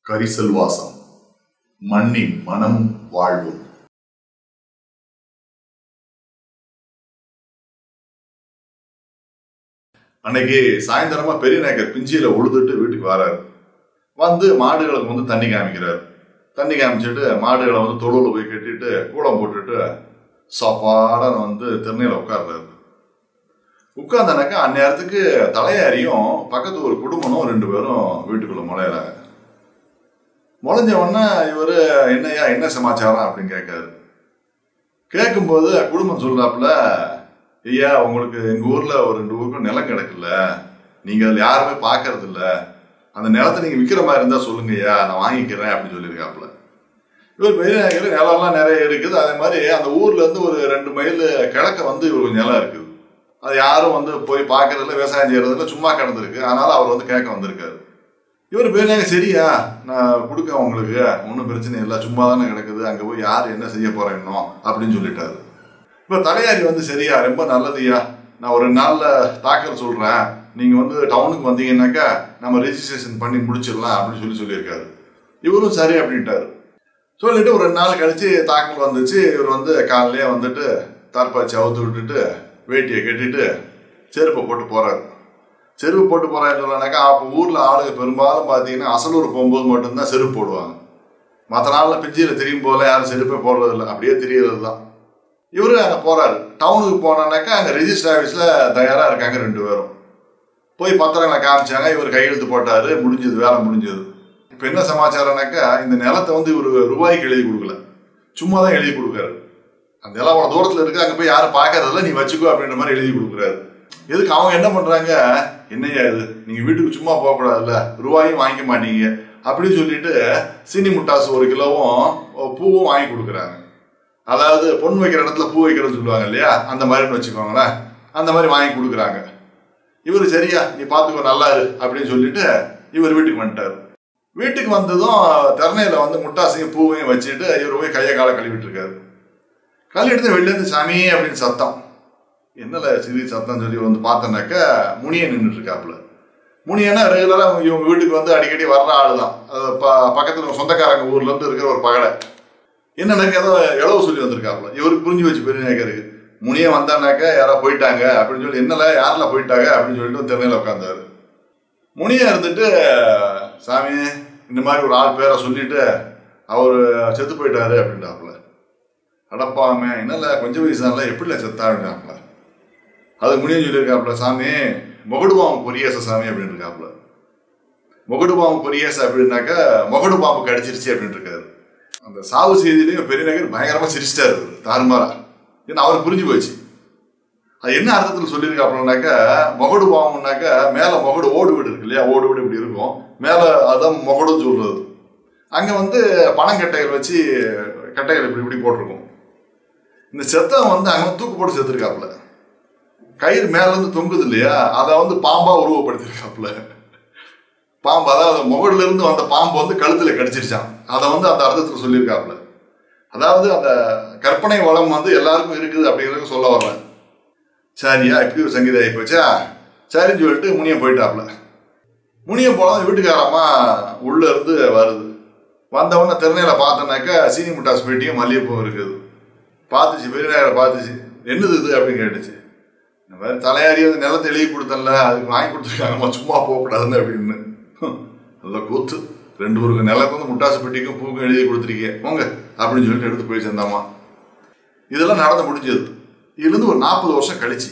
கரிசல் வாசம் மண்ணின் மனமும் வாழ்வும் அன்னைக்கு சாயந்தரமா பெரிய நாயக்கர் பிஞ்சியில உழுதுட்டு வீட்டுக்கு வராரு வந்து மாடுகளுக்கு வந்து தண்ணி காமிக்கிறாரு தண்ணி காமிச்சிட்டு மாடுகளை வந்து தொழுவில் போய் கட்டிட்டு கூளம் போட்டுட்டு சாப்பாடான வந்து திருநீல உட்கார்றாரு உட்கார்ந்தானாக்கா அந்நேரத்துக்கு தலையாரியும் பக்கத்து ஒரு குடும்பமும் ரெண்டு பேரும் வீட்டுக்குள்ள முளையிறாங்க முளைஞ்ச உடனே இவர் என்னய்யா என்ன சமாச்சாரம் அப்படின்னு கேட்காரு கேட்கும்போது குடும்பம் சொல்றாப்புல ஐயா உங்களுக்கு எங்க ஊர்ல ஒரு ரெண்டு ஊருக்கும் நிலம் கிடக்குல்ல நீங்க அதுல யாருமே பாக்குறது இல்ல அந்த நிலத்தை நீங்க விற்கிற மாதிரி இருந்தா சொல்லுங்க ஐயா நான் வாங்கிக்கிறேன் அப்படின்னு சொல்லியிருக்காப்புல இவர் பெரிய நகர் நிலம்லாம் நிறைய இருக்குது அதே மாதிரி அந்த ஊர்ல இருந்து ஒரு ரெண்டு மைல் கிழக்க வந்து இவருக்கு நிலம் இருக்குது அது யாரும் வந்து போய் பார்க்கறதில்ல விவசாயம் செய்யறதில்ல சும்மா கிடந்திருக்கு அதனால அவர் வந்து கேட்க வந்திருக்காரு இவர் பெரிய சரியா நான் கொடுக்க உங்களுக்கு ஒன்றும் பிரச்சனை இல்லை சும்மா தானே கிடக்குது அங்கே போய் யார் என்ன செய்ய போறேன் இன்னும் அப்படின்னு சொல்லிட்டாரு இப்போ தலையாரி வந்து சரியா ரொம்ப நல்லதுயா நான் ஒரு நாளில் தாக்கல் சொல்கிறேன் நீங்கள் வந்து டவுனுக்கு வந்தீங்கன்னாக்கா நம்ம ரெஜிஸ்ட்ரேஷன் பண்ணி முடிச்சிடலாம் அப்படின்னு சொல்லி சொல்லியிருக்காரு இவரும் சரி அப்படின்ட்டாரு சொல்லிட்டு ஒரு ரெண்டு நாள் கழிச்சு தாக்கல் வந்துச்சு இவர் வந்து காலையிலே வந்துட்டு தார்பாச்சி அவுத்து விட்டுட்டு வேட்டியை கட்டிட்டு செருப்பை போட்டு போறாரு செருப்பு போட்டு போறான்னு சொல்லனாக்கா அப்போ ஊர்ல ஆளுங்க பெரும்பாலும் பார்த்தீங்கன்னா அசலூர் போகும்போது மட்டும்தான் செருப்பு போடுவாங்க மற்ற நாளில் பிஞ்சியில் தெரியும் போல யாரும் செருப்பே போடுறதில்ல அப்படியே தெரியறது தான் இவரு அங்கே போறாரு டவுனுக்கு போனானாக்கா அங்கே ரெஜிஸ்டர் ஆஃபீஸில் தயாராக இருக்காங்க ரெண்டு பேரும் போய் பத்திரங்களை காமிச்சாங்க இவர் கையெழுத்து போட்டாரு முடிஞ்சது வேலை முடிஞ்சது இப்போ என்ன சமாச்சாரம்னாக்கா இந்த நிலத்தை வந்து இவர் ரூபாய்க்கு எழுதி கொடுக்கல சும்மா தான் எழுதி கொடுக்குறாரு அந்த நிலம் அவ்வளோ தூரத்தில் இருக்கு அங்கே போய் யாரும் பார்க்கறதில்ல நீ வச்சுக்கோ அப்படின்ற மாதிரி எழுதி கொடுக்குறாரு எதுக்கு அவங்க என்ன பண்றாங்க என்னையா இது நீங்க வீட்டுக்கு சும்மா போகக்கூடாதுல்ல ரூபாயும் வாங்கிக்க மாட்டீங்க அப்படின்னு சொல்லிட்டு சீனி முட்டாசு ஒரு கிலோவும் பூவும் வாங்கி கொடுக்குறாங்க அதாவது பொண்ணு வைக்கிற இடத்துல பூ வைக்கிறேன்னு சொல்லுவாங்க இல்லையா அந்த மாதிரின்னு வச்சுக்கோங்களேன் அந்த மாதிரி வாங்கி கொடுக்குறாங்க இவர் சரியா நீ பார்த்துக்கோ நல்லா இரு அப்படின்னு சொல்லிட்டு இவர் வீட்டுக்கு வந்துட்டார் வீட்டுக்கு வந்ததும் திறனையில வந்து முட்டாசையும் பூவையும் வச்சுட்டு இவர் போய் கையை காலை கழுவிட்டு இருக்காரு கழுவிட்டு வெளிலேருந்து சாமி அப்படின்னு சத்தம் என்னல சிறி சத்தம் சொல்லி வந்து பார்த்தனாக்க முனியன் நின்றுட்டு இருக்காப்புல முனியனா ரெகுலராக இவங்க வீட்டுக்கு வந்து அடிக்கடி வர்ற ஆள் தான் பக்கத்தில் சொந்தக்காரங்க ஊர்ல இருந்து இருக்கிற ஒரு பகடை என்னன்னாக்க ஏதோ இளவு சொல்லி வந்திருக்காப்புல இவருக்கு புரிஞ்சு வச்சு பெரிய நாயக்கருக்கு முனியன் வந்தானாக்க யாரோ போயிட்டாங்க அப்படின்னு சொல்லி என்னல யாரெல்லாம் போயிட்டாங்க அப்படின்னு சொல்லிட்டு திறனையில உட்காந்தாரு முனியா இருந்துட்டு சாமி இந்த மாதிரி ஒரு ஆள் பேரை சொல்லிட்டு அவர் செத்து போயிட்டாரு அப்படின்றாப்புல அடப்பாமே என்னல கொஞ்சம் வயசானல எப்படில செத்தா அப்படின்னாப்புல அது முடியும் சொல்லியிருக்காப்புல சாமி மொகடுபாம்பு பொரியேச சாமி அப்படின்னு இருக்காப்புல மொகடுபாம்பு பொரியேச அப்படின்னாக்கா மொகடு பாம்பு கடிச்சிருச்சு அப்படின்னு இருக்காரு அந்த சாவு செய்தியிலையும் பெரிய நகர் பயங்கரமா சிரிச்சிட்டாரு தாறுமாறா ஏன்னா அவர் புரிஞ்சு போச்சு அது என்ன அர்த்தத்தில் சொல்லியிருக்காப்புலனாக்கா மொகடு பாம்புனாக்கா மேலே மொகடு ஓடு வீடு இருக்கு இல்லையா ஓடு வீடு இப்படி இருக்கும் மேலே அதான் மொகடுன்னு சொல்றது அங்கே வந்து பனங்கட்டைகள் வச்சு கட்டைகள் இப்படி இப்படி போட்டிருக்கும் இந்த செத்தம் வந்து அங்கே தூக்கு போட்டு செத்துருக்காப்புல கயிறு மேலேருந்து தொங்குது இல்லையா அதை வந்து பாம்பா உருவப்படுத்திருக்காப்புல பாம்பு அதாவது முகடுல இருந்து வந்த பாம்பு வந்து கழுத்துல கடிச்சிருச்சான் அதை வந்து அந்த அர்த்தத்தில் சொல்லியிருக்காப்புல அதாவது அந்த கற்பனை வளம் வந்து எல்லாருக்கும் இருக்குது அப்படிங்கிறது சொல்ல வர்றேன் சரியா இப்படி ஒரு சங்கீதம் ஆகி போச்சா சரின்னு சொல்லிட்டு முனியம் போயிட்டாப்புல முனியம் போனது வீட்டுக்காரம்மா உள்ள இருந்து வருது வந்தவொடனே திருநெல்ல பார்த்தோன்னாக்கா சீனி முட்டாஸ் பெட்டியும் மல்லிகைப்பூ இருக்குது பார்த்துச்சு பெரியநாயகரை பார்த்துச்சு என்னது இது அப்படின்னு கேட்டுச்சு இந்த மாதிரி தலையாரி வந்து நிலத்தை எழுதி கொடுத்தல அதுக்கு வாங்கி கொடுத்துருக்காங்கம்மா சும்மா போகக்கூடாதுன்னு அப்படின்னு நல்ல கூத்து ரெண்டு ஊருக்கு நிலக்கு வந்து முட்டாசு பெட்டிக்கும் பூக்கும் எழுதி கொடுத்துருக்கீங்க போங்க அப்படின்னு சொல்லிட்டு எடுத்து போய் சேர்ந்தாமா இதெல்லாம் நடந்து முடிஞ்சது இதுலேருந்து ஒரு நாற்பது வருஷம் கழிச்சு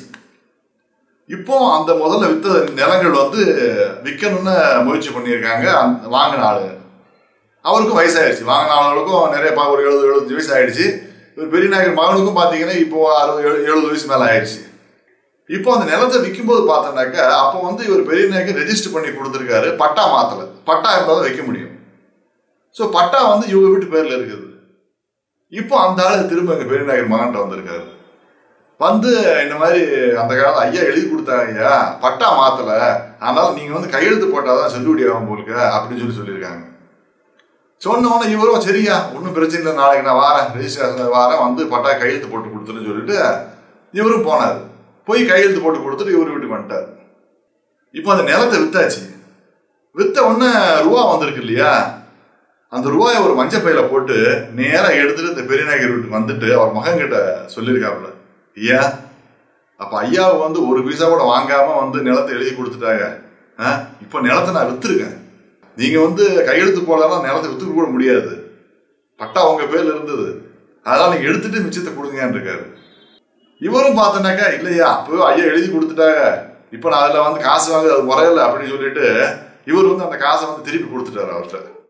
இப்போ அந்த முதல்ல வித்த நிலங்கள் வந்து விற்கணும்னு முயற்சி பண்ணியிருக்காங்க அந்த வாங்கின ஆளு அவருக்கும் வயசாயிடுச்சு வாங்கின ஆளுகளுக்கும் நிறைய பா ஒரு எழுபது எழுபத்தஞ்சு வயசு ஆயிடுச்சு இவர் பெரிய நாயகர் மகனுக்கும் பார்த்தீங்கன்னா இப்போ அறுபது எழுபது வயசு மேலே ஆயிடுச்சு இப்போ அந்த நிலத்தை விற்கும்போது பார்த்தோன்னாக்கா அப்போ வந்து இவர் பெரிய நாயகர் ரெஜிஸ்டர் பண்ணி கொடுத்துருக்காரு பட்டா மாத்தலை பட்டா இருந்தால் தான் வைக்க முடியும் ஸோ பட்டா வந்து இவங்க வீட்டு பேரில் இருக்குது இப்போ அந்த ஆள் திரும்ப எங்கள் பெரிய நாயகர் மகன்கிட்ட வந்திருக்காரு வந்து இந்த மாதிரி அந்த காலத்தில் ஐயா எழுதி கொடுத்தாங்க ஐயா பட்டா மாத்தலை அதனால நீங்கள் வந்து கையெழுத்து போட்டால் தான் செல்லுபடி ஆகும் போலுக்க அப்படின்னு சொல்லி சொல்லியிருக்காங்க சொன்னவொன்னே இவரும் சரியா ஒன்றும் பிரச்சனை இல்லை நாளைக்கு நான் வாரேன் ரெஜிஸ்ட்ரேஷன் வாரேன் வந்து பட்டா கையெழுத்து போட்டு கொடுத்துருன்னு சொல்லிட்டு இவரும் போனார் போய் கையெழுத்து போட்டு கொடுத்துட்டு இவர் வீட்டுக்கு வந்துட்டார் இப்போ அந்த நிலத்தை வித்தாச்சு வித்த உடனே ரூபா வந்திருக்கு இல்லையா அந்த ரூபாயை ஒரு மஞ்சள் பையில போட்டு நேரா எடுத்துட்டு இந்த பெரியநாயகர் வீட்டுக்கு வந்துட்டு அவர் மகன் கிட்ட சொல்லியிருக்காப்புல ஐயா அப்ப ஐயாவை வந்து ஒரு பைசா கூட வாங்காம வந்து நிலத்தை எழுதி கொடுத்துட்டாங்க ஆ, இப்ப நிலத்தை நான் வித்துருக்கேன் நீங்க வந்து கையெழுத்து போடலன்னா நிலத்தை வித்துக்க கூட முடியாது பட்டா உங்க பேர்ல இருந்தது அதனால நீங்க எடுத்துட்டு மிச்சத்தை கொடுங்கன்னு இருக்காரு இவரும் பார்த்தனாக்கா இல்லையா அப்போ ஐயா எழுதி கொடுத்துட்டாங்க இப்போ நான் அதில் வந்து காசு வாங்க அது முறையில அப்படின்னு சொல்லிட்டு இவர் வந்து அந்த காசை வந்து திருப்பி கொடுத்துட்டாரு அவர்கிட்ட